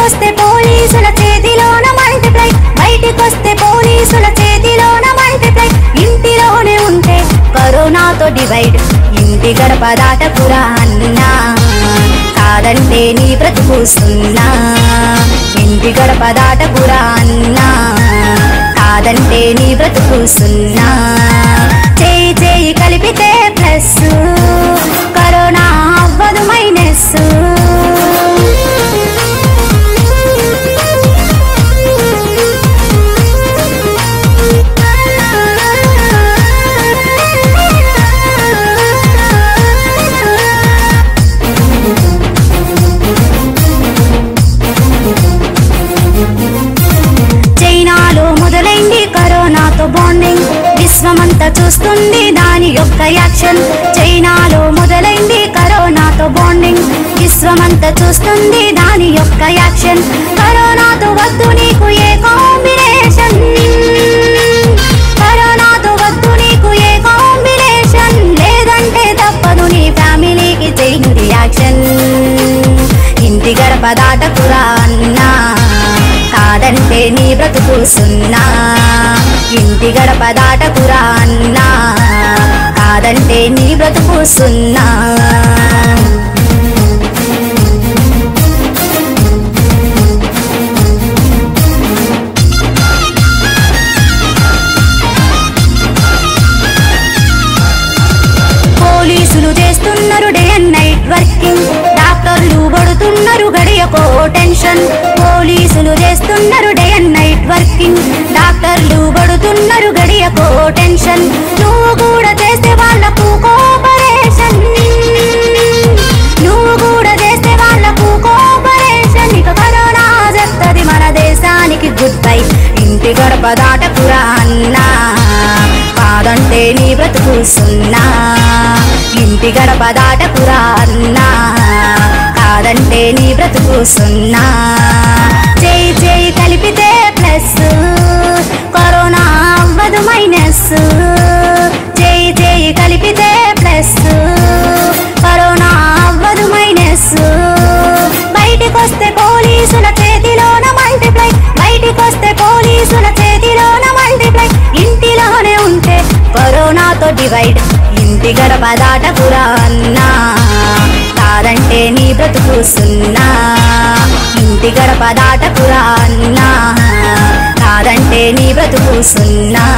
బయటికొస్తే పోలీసుల చేతిలోన మల్టిప్లై బయటికొస్తే పోలీసుల చేతిలోన మల్టిప్లై ఇంటిలోనే ఉంటే కరోనాతో డివైడ్ ఇంటి గడప దాటకురా అన్నా కాదంటే నీ బ్రతుకు సున్నా ఇంటి గడప దాటకురా అన్నా కాదంటే నీ బ్రతుకు సున్నా చేయి చేయి కలిపితే ప్లస్ కరోనా అవ్వదు మైనస్ చైనాలో మొదలైంది కరోనాతో బాండింగ్ విశ్వమంతా చూస్తుంది దాని యొక్క యాక్షన్ చైనాలో మొదలైంది కరోనాతో బాండింగ్ విశ్వమంతా చూస్తుంది దాని యొక్క యాక్షన్ కరోనాతో వద్దు నీకు ఏ కాంబినేషన్ కరోనాతో వద్దు నీకు ఏ కాంబినేషన్ లేదంటే తప్పదు నీ ఫ్యామిలీకి చేయను రియాక్షన్ ఇంటి గడప దాటకురా అన్నా కాదంటే నీ బ్రతుకు సున్నా ఇంటి గడప దాటకురా అన్నా కాదంటే నీ బ్రతుకు సున్నా పోలీసులు చేస్తున్నారు డే అండ్ నైట్ వర్కింగ్ డాక్టర్లు పడుతున్నారు గడియకో టెన్షన్ పోలీసులు చేస్తున్నారు డే అండ్ నైట్ వర్కింగ్ డాక్టర్లు పడుతున్నారు గడియకో టెన్షన్ నువ్వు కూడా చేస్తే వాళ్ళకు కోపరేషన్ నువ్వు కూడా చేస్తే వాళ్ళకు కోపరేషన్ ఇక కరోనా చెప్తది మన దేశానికి గుడ్ బై ఇంటి గడప దాటకురా అన్నా కాదంటే నీ బ్రతుకు సున్నా ఇంటి గడప దాటకురా అన్నా కాదంటే నీ బ్రతుకు సున్నా చేయి చేయి కలిపితే ప్లస్ కరోనా అవ్వదు మైనస్ చేయి చేయి కలిపితే ప్లస్ కరోనా అవ్వదు మైనస్ బయటికొస్తే పోలీసుల చేతిలోన మల్టిప్లై బయటికొస్తే పోలీసుల చేతిలోన మల్టిప్లై ఇంటిలోనే ఉంటే కరోనాతో డివైడ్ ఇంటి గడప దాటకురా అన్నా కాదంటే నీ బ్రతుకు సున్నా ఇంటి గడప దాటకురా అన్నా కాదంటే నీ బ్రతుకు సున్నా